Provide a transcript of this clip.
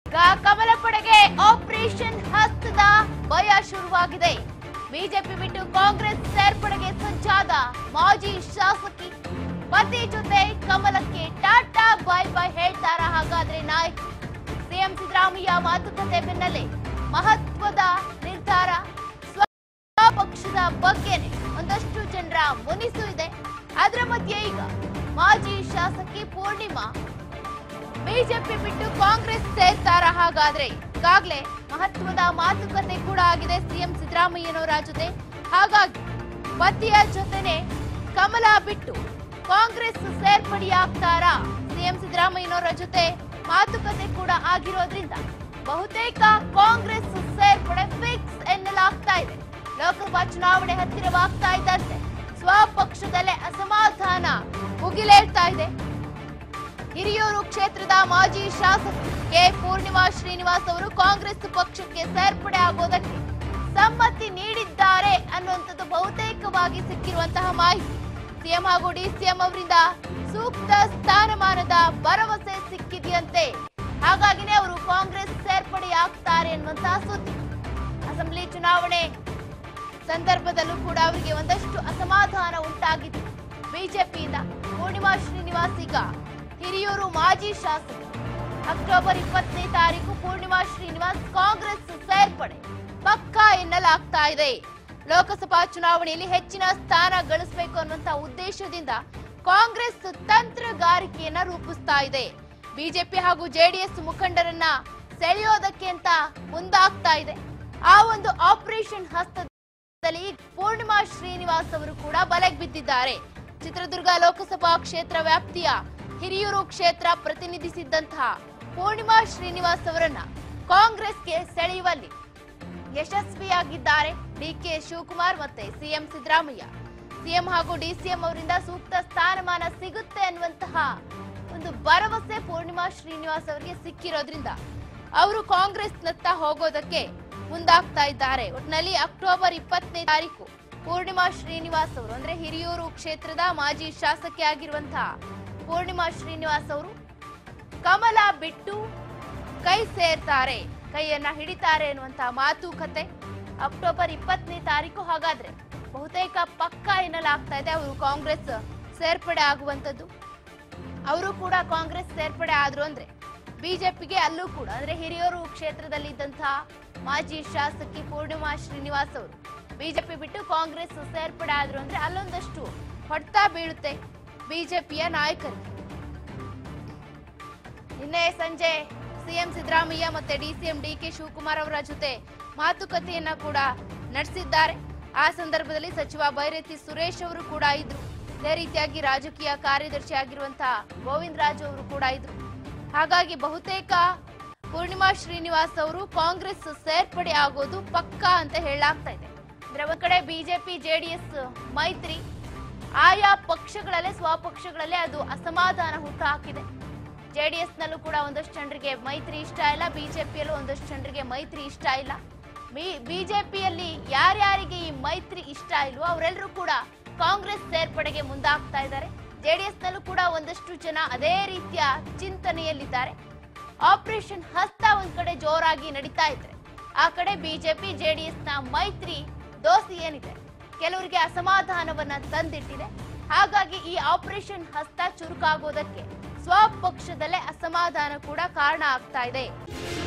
ಕ- ಕಮಲ ಪಡೆಗೆ ಆಪರೇಷನ್ ಹಸ್ತದ ಭಯ ಶುರುವಾಗಿದೆ ಬಿಜೆಪಿ ಬಿಟ್ಟು ಕಾಂಗ್ರೆಸ್ ಸೇರ್ಪಡೆಗೆ ಸಜ್ಜಾದ ಮಾಜಿ ಶಾಸಕಿ ಪತಿ ಜೊತೆ ಕಮಲಕ್ಕೆ ಟಾಟಾ ಬೈ ಬೈ ಹೇಳ್ತಾರ ಹಾಗಾದ್ರೆ ನಾಯಕ್ ಸಿಎಂ ಸಿದ್ದರಾಮಯ್ಯ ಮಾತುಕತೆ ಬೆನ್ನಲ್ಲೇ ಮಹತ್ವದ ನಿರ್ಧಾರ ಸ್ವ ಪಕ್ಷದ ಬಗ್ಗೆನೆ ಒಂದಷ್ಟು ಜನರ ಮುನಿಸು ಇದೆ ಅದರ ಮಧ್ಯೆ ಈಗ ಮಾಜಿ ಶಾಸಕಿ ಪೂರ್ಣಿಮಾ ಬಿಜೆಪಿ ಬಿಟ್ಟು ಕಾಂಗ್ರೆಸ್ ಸೇರ್ತಾರ ಹಾಗಾದ್ರೆ ಈಗಾಗ್ಲೇ ಮಹತ್ವದ ಮಾತುಕತೆ ಕೂಡ ಆಗಿದೆ ಸಿಎಂ ಸಿದ್ದರಾಮಯ್ಯನವರ ಜೊತೆ ಹಾಗಾಗಿ ಪತಿಯ ಜೊತೆನೆ ಕಮಲ ಬಿಟ್ಟು ಕಾಂಗ್ರೆಸ್ ಸೇರ್ಪಡೆಯಾಗ್ತಾರಾ ಸಿಎಂ ಸಿದ್ದರಾಮಯ್ಯನವರ ಜೊತೆ ಮಾತುಕತೆ ಕೂಡ ಆಗಿರೋದ್ರಿಂದ ಬಹುತೇಕ ಕಾಂಗ್ರೆಸ್ ಸೇರ್ಪಡೆ ಫಿಕ್ಸ್ ಎನ್ನಲಾಗ್ತಾ ಇದೆ ಲೋಕಸಭಾ ಚುನಾವಣೆ ಹತ್ತಿರವಾಗ್ತಾ ಇದ್ದಂತೆ ಸ್ವಪಕ್ಷದಲ್ಲೇ ಅಸಮಾಧಾನ ಮುಗಿಲೇಳ್ತಾ ಇದೆ ಹಿರಿಯೂರು ಕ್ಷೇತ್ರದ ಮಾಜಿ ಶಾಸಕ ಕೆ ಪೂರ್ಣಿಮಾ ಶ್ರೀನಿವಾಸ್ ಅವರು ಕಾಂಗ್ರೆಸ್ ಪಕ್ಷಕ್ಕೆ ಸೇರ್ಪಡೆ ಆಗೋದಕ್ಕೆ ಸಮ್ಮತಿ ನೀಡಿದ್ದಾರೆ ಅನ್ನುವಂಥದ್ದು ಬಹುತೇಕವಾಗಿ ಸಿಕ್ಕಿರುವಂತಹ ಮಾಹಿತಿ ಸಿಎಂ ಹಾಗೂ ಡಿಸಿಎಂ ಅವರಿಂದ ಸೂಕ್ತ ಸ್ಥಾನಮಾನದ ಭರವಸೆ ಸಿಕ್ಕಿದೆಯಂತೆ ಹಾಗಾಗಿನೇ ಅವರು ಕಾಂಗ್ರೆಸ್ ಸೇರ್ಪಡೆಯಾಗ್ತಾರೆ ಅನ್ನುವಂತಹ ಸುದ್ದಿ ಅಸೆಂಬ್ಲಿ ಚುನಾವಣೆ ಸಂದರ್ಭದಲ್ಲೂ ಕೂಡ ಅವರಿಗೆ ಒಂದಷ್ಟು ಅಸಮಾಧಾನ ಉಂಟಾಗಿತ್ತು ಬಿಜೆಪಿಯಿಂದ ಪೂರ್ಣಿಮಾ ಶ್ರೀನಿವಾಸ್ ಈಗ ಹಿರಿಯೂರು ಮಾಜಿ ಶಾಸಕ ಅಕ್ಟೋಬರ್ ಇಪ್ಪತ್ತನೇ ತಾರೀಕು ಪೂರ್ಣಿಮಾ ಶ್ರೀನಿವಾಸ್ ಕಾಂಗ್ರೆಸ್ ಸೇರ್ಪಡೆ ಪಕ್ಕಾ ಎನ್ನಲಾಗ್ತಾ ಇದೆ ಲೋಕಸಭಾ ಚುನಾವಣೆಯಲ್ಲಿ ಹೆಚ್ಚಿನ ಸ್ಥಾನ ಗಳಿಸಬೇಕು ಅನ್ನುವಂತ ಉದ್ದೇಶದಿಂದ ಕಾಂಗ್ರೆಸ್ ತಂತ್ರಗಾರಿಕೆಯನ್ನ ರೂಪಿಸ್ತಾ ಇದೆ ಬಿಜೆಪಿ ಹಾಗೂ ಜೆಡಿಎಸ್ ಮುಖಂಡರನ್ನ ಸೆಳೆಯೋದಕ್ಕೆ ಅಂತ ಮುಂದಾಗ್ತಾ ಇದೆ ಆ ಒಂದು ಆಪರೇಷನ್ ಹಸ್ತದಲ್ಲಿ ಪೂರ್ಣಿಮಾ ಶ್ರೀನಿವಾಸ್ ಅವರು ಕೂಡ ಬಲೆಗೆ ಬಿದ್ದಿದ್ದಾರೆ ಚಿತ್ರದುರ್ಗ ಲೋಕಸಭಾ ಕ್ಷೇತ್ರ ವ್ಯಾಪ್ತಿಯ ಹಿರಿಯೂರು ಕ್ಷೇತ್ರ ಪ್ರತಿನಿಧಿಸಿದ್ದಂತಹ ಪೂರ್ಣಿಮಾ ಶ್ರೀನಿವಾಸ್ ಅವರನ್ನ ಕಾಂಗ್ರೆಸ್ಗೆ ಸೆಳೆಯುವಲ್ಲಿ ಯಶಸ್ವಿಯಾಗಿದ್ದಾರೆ ಡಿಕೆ ಶಿವಕುಮಾರ್ ಮತ್ತೆ ಸಿಎಂ ಸಿದ್ದರಾಮಯ್ಯ ಸಿಎಂ ಹಾಗೂ ಡಿಸಿಎಂ ಅವರಿಂದ ಸೂಕ್ತ ಸ್ಥಾನಮಾನ ಸಿಗುತ್ತೆ ಅನ್ನುವಂತಹ ಒಂದು ಭರವಸೆ ಪೂರ್ಣಿಮಾ ಶ್ರೀನಿವಾಸ್ ಅವರಿಗೆ ಸಿಕ್ಕಿರೋದ್ರಿಂದ ಅವರು ಕಾಂಗ್ರೆಸ್ನತ್ತ ಹೋಗೋದಕ್ಕೆ ಮುಂದಾಗ್ತಾ ಇದ್ದಾರೆ ಒಟ್ಟಿನಲ್ಲಿ ಅಕ್ಟೋಬರ್ ಇಪ್ಪತ್ತನೇ ತಾರೀಕು ಪೂರ್ಣಿಮಾ ಶ್ರೀನಿವಾಸ್ ಅವರು ಅಂದ್ರೆ ಹಿರಿಯೂರು ಕ್ಷೇತ್ರದ ಮಾಜಿ ಶಾಸಕಿ ಆಗಿರುವಂತಹ ಪೂರ್ಣಿಮಾ ಶ್ರೀನಿವಾಸ್ ಅವರು ಕಮಲ ಬಿಟ್ಟು ಕೈ ಸೇರ್ತಾರೆ ಕೈಯನ್ನ ಹಿಡಿತಾರೆ ಎನ್ನುವಂತಹ ಮಾತುಕತೆ ಅಕ್ಟೋಬರ್ ಇಪ್ಪತ್ತನೇ ತಾರೀಕು ಹಾಗಾದ್ರೆ ಬಹುತೇಕ ಪಕ್ಕ ಎನ್ನಲಾಗ್ತಾ ಇದೆ ಅವರು ಕಾಂಗ್ರೆಸ್ ಸೇರ್ಪಡೆ ಆಗುವಂತದ್ದು ಅವರು ಕೂಡ ಕಾಂಗ್ರೆಸ್ ಸೇರ್ಪಡೆ ಆದ್ರು ಅಂದ್ರೆ ಬಿಜೆಪಿಗೆ ಅಲ್ಲೂ ಕೂಡ ಅಂದ್ರೆ ಹಿರಿಯೂರು ಕ್ಷೇತ್ರದಲ್ಲಿದ್ದಂತಹ ಮಾಜಿ ಶಾಸಕಿ ಪೂರ್ಣಿಮಾ ಶ್ರೀನಿವಾಸ್ ಅವರು ಬಿಜೆಪಿ ಬಿಟ್ಟು ಕಾಂಗ್ರೆಸ್ ಸೇರ್ಪಡೆ ಆದ್ರು ಅಂದ್ರೆ ಅಲ್ಲೊಂದಷ್ಟು ಹೊಡ್ತ ಬೀಳುತ್ತೆ ಬಿಜೆಪಿಯ ನಾಯಕರಿಗೆ ನಿನ್ನೆ ಸಂಜೆ ಸಿಎಂ ಸಿದ್ದರಾಮಯ್ಯ ಮತ್ತೆ ಡಿಸಿಎಂ ಡಿಕೆ ಶಿವಕುಮಾರ್ ಅವರ ಜೊತೆ ಮಾತುಕತೆಯನ್ನ ಕೂಡ ನಡೆಸಿದ್ದಾರೆ ಆ ಸಂದರ್ಭದಲ್ಲಿ ಸಚಿವ ಬೈರತಿ ಸುರೇಶ್ ಅವರು ಕೂಡ ಇದ್ರು ಇದೇ ರೀತಿಯಾಗಿ ರಾಜಕೀಯ ಕಾರ್ಯದರ್ಶಿ ಆಗಿರುವಂತಹ ಗೋವಿಂದ ರಾಜು ಅವರು ಕೂಡ ಇದ್ರು ಹಾಗಾಗಿ ಬಹುತೇಕ ಪೂರ್ಣಿಮಾ ಶ್ರೀನಿವಾಸ್ ಅವರು ಕಾಂಗ್ರೆಸ್ ಸೇರ್ಪಡೆ ಆಗೋದು ಪಕ್ಕಾ ಅಂತ ಹೇಳಲಾಗ್ತಾ ಇದೆ ಅಂದ್ರೆ ಒಂದ್ ಕಡೆ ಬಿಜೆಪಿ ಜೆಡಿಎಸ್ ಮೈತ್ರಿ ಆಯಾ ಪಕ್ಷಗಳಲ್ಲೇ ಸ್ವಪಕ್ಷಗಳಲ್ಲೇ ಅದು ಅಸಮಾಧಾನ ಹುಟ್ಟು ಹಾಕಿದೆ ಜೆಡಿಎಸ್ ನಲ್ಲೂ ಕೂಡ ಒಂದಷ್ಟು ಜನರಿಗೆ ಮೈತ್ರಿ ಇಷ್ಟ ಇಲ್ಲ ಬಿಜೆಪಿಯಲ್ಲೂ ಒಂದಷ್ಟು ಜನರಿಗೆ ಮೈತ್ರಿ ಇಷ್ಟ ಇಲ್ಲ ಬಿಜೆಪಿಯಲ್ಲಿ ಯಾರ್ಯಾರಿಗೆ ಈ ಮೈತ್ರಿ ಇಷ್ಟ ಇಲ್ವೋ ಅವರೆಲ್ಲರೂ ಕೂಡ ಕಾಂಗ್ರೆಸ್ ಸೇರ್ಪಡೆಗೆ ಮುಂದಾಗ್ತಾ ಇದ್ದಾರೆ ಜೆಡಿಎಸ್ ನಲ್ಲೂ ಕೂಡ ಒಂದಷ್ಟು ಜನ ಅದೇ ರೀತಿಯ ಚಿಂತನೆಯಲ್ಲಿದ್ದಾರೆ ಆಪರೇಷನ್ ಹಸ್ತ ಒಂದ್ ಕಡೆ ಜೋರಾಗಿ ನಡೀತಾ ಇದ್ರೆ ಆ ಕಡೆ ಬಿಜೆಪಿ ಜೆಡಿಎಸ್ ನ ಮೈತ್ರಿ ದೋಸ್ತಿ ಏನಿದೆ ಕೆಲವರಿಗೆ ಅಸಮಾಧಾನವನ್ನ ತಂದಿಟ್ಟಿದೆ ಹಾಗಾಗಿ ಈ ಆಪರೇಷನ್ ಹಸ್ತ ಚುರುಕಾಗೋದಕ್ಕೆ ಸ್ವಪಕ್ಷದಲ್ಲೇ ಅಸಮಾಧಾನ ಕೂಡ ಕಾರಣ ಆಗ್ತಾ ಇದೆ